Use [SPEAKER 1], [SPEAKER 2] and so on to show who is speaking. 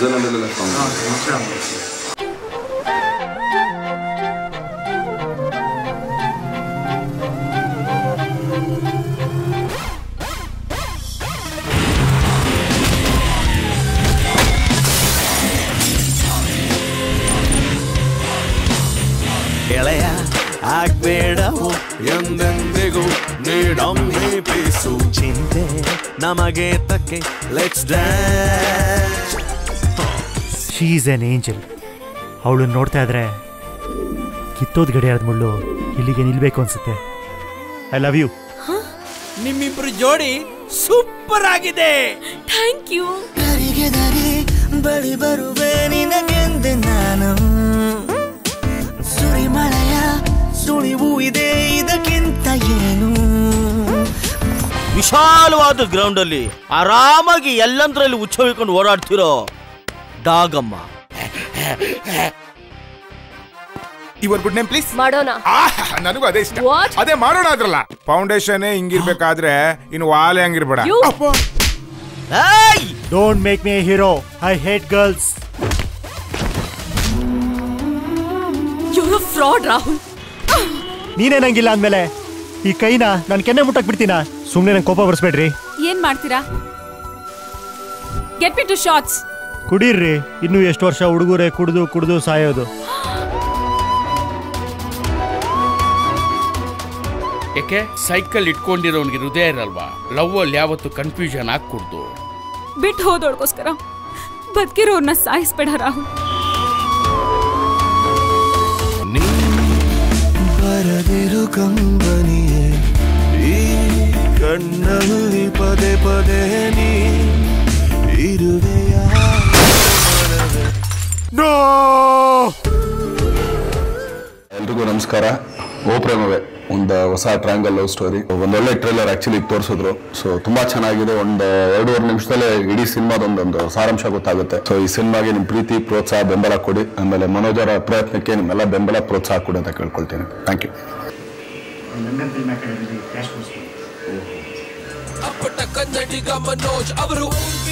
[SPEAKER 1] ಸ್ವಿಟ್ಜರ್ಲೆಂಡಲ್ಲೆಲ್ಲ song
[SPEAKER 2] ಗೆಳೆಯ ಆಗ್ಬೇಡವು ಎಂದೆಂದಿಗೂ ನೀಡೊಮ್ಮೆ peace ಚಿಂತೆ ನಮಗೆ ತಕ್ಕೆ let's dance
[SPEAKER 3] she is an angel ಅವಳು ನೋಡ್ತಾ ಇದ್ರೆ ಕಿತ್ತೋದ್ ಗಡಿಯಾರದ ಮುಳ್ಳು ಇಲ್ಲಿಗೆ ನಿಲ್ಬೇಕು ಅನ್ಸುತ್ತೆ ಐ ಲವ್ ಯು
[SPEAKER 2] ನಿಮ್ಮಿಬ್ರು ಜೋಡಿ ಸೂಪರ್ ಆಗಿದೆ
[SPEAKER 4] ಥ್ಯಾಂಕ್ ಯು
[SPEAKER 5] ಕರಿಗೆದರೆ ಬಳಿ ಬರುವೆ ನಿನಗೆಂದೆ ನಾನು ಸುರಿಮಳೆಯ ಸುಳಿವು ಇದೆ ಇದಕ್ಕಿಂತ ಏನು
[SPEAKER 2] ವಿಶಾಲವಾದ ಗ್ರೌಂಡ್ ಅಲ್ಲಿ ಆರಾಮಾಗಿ ಎಲ್ಲಂದ್ರಲ್ಲಿ ಉಚ್ಚವಿಕೊಂಡು ಓಡಾಡ್ತಿರೋ ಡಾಗಮ್ಮ
[SPEAKER 6] ಇವರ್ ಗುಡ್ ನೇಮ್ ಪ್ಲೀಸ್
[SPEAKER 4] ಮಾಡೋಣ
[SPEAKER 6] ನನಗೂ ಅದೇ ಇಷ್ಟ
[SPEAKER 4] What?
[SPEAKER 6] ಅದೇ ಮಾಡೋಣ ಅದ್ರಲ್ಲ ಫೌಂಡೇಶನ್ ಹಿಂಗಿರ್ಬೇಕಾದ್ರೆ ಇನ್ನು ವಾಲೆ ಹಂಗಿರ್ಬೇಡ
[SPEAKER 4] You-
[SPEAKER 6] ಅಪ್ಪೋ.
[SPEAKER 2] ಏಯ್
[SPEAKER 3] don't make me hero I hate girls
[SPEAKER 4] you're a fraud Rahul
[SPEAKER 3] ನೀನೇ ನಂಗಿಲ್ಲ ಅಂದ್ಮೇಲೆ ಈ ಕೈನ ನಾನು ಕೆನ್ನೆ ಮುಟ್ಟಕ್ ಬಿಡ್ತೀನ ಸುಮ್ಮನೆ ನಂಗೆ ಕೋಪ ಬರ್ಸ್ಬೇಡ್ರಿ
[SPEAKER 4] ಏನ್ ಮಾಡ್ತೀರಾ ಗೆಟ್ ಮಿ ಟು ಶಾರ್ಟ್ಸ್
[SPEAKER 3] ಕುಡೀರ್ರಿ ಇನ್ನು ಎಷ್ಟು ವರ್ಷ ಹುಡುಗರೇ ಕುಡಿದು ಕುಡಿದು ಸಾಯೋದು
[SPEAKER 7] ಯಾಕೆ ಸೈಕಲ್ ಇಟ್ಕೊಂಡಿರೋನ್ಗೆ ಹೃದಯ ಇರಲ್ವಾ ಲವ್ ಅಲ್ಲಿ ಯಾವತ್ತು ಕನ್ಫ್ಯೂಷನ್ ಆಗ್ಕೂಡ್ದು
[SPEAKER 4] ಬಿಟ್ಟು ಹೋದೋಡ್ಗೋಸ್ಕರ ಬದುಕಿರೋರ್ನ ಸಾಯಿಸ್ಬೇಡ ರಾಹುಲ್
[SPEAKER 2] ಬರದಿರು ಕಂಬನಿಯೇ ಈ ಕಣ್ಣಲ್ಲಿ ಪದೇ ಪದೇ ನೀ ಇರುವೆಯ
[SPEAKER 1] ಎಲ್ರಿಗೂ ನಮಸ್ಕಾರ ಓ ಪ್ರೇಮವೇ ಒಂದು ಹೊಸ ಟ್ರಯಾಂಗಲ್ ಲವ್ ಸ್ಟೋರಿ ಒಂದೊಳ್ಳೆ ಟ್ರೇಲರ್ ಆಕ್ಚುಲಿ ತೋರಿಸಿದ್ರು ಸೊ ತುಂಬಾ ಚೆನ್ನಾಗಿದೆ ಒಂದು ಎರಡೂವರೆ ನಿಮಿಷದಲ್ಲೇ ಇಡೀ ಸಿನಿಮಾದೊಂದೊಂದು ಸಾರಾಂಶ ಗೊತ್ತಾಗುತ್ತೆ ಸೊ ಈ ಸಿನಿಮಾಗೆ ನಿಮ್ಮ ಪ್ರೀತಿ ಪ್ರೋತ್ಸಾಹ ಬೆಂಬಲ ಕೊಡಿ ಆಮೇಲೆ ಮನೋಜರ ಪ್ರಯತ್ನಕ್ಕೆ ನಿಮ್ಮೆಲ್ಲ ಬೆಂಬಲ ಪ್ರೋತ್ಸಾಹ ಕೊಡಿ ಅಂತ ಕೇಳ್ಕೊಳ್ತೀನಿ ಥ್ಯಾಂಕ್ ಯು
[SPEAKER 8] ಅಪ್ಪಟ ಕನ್ನಡಿಗ ಮನೋಜ್ ಅವರು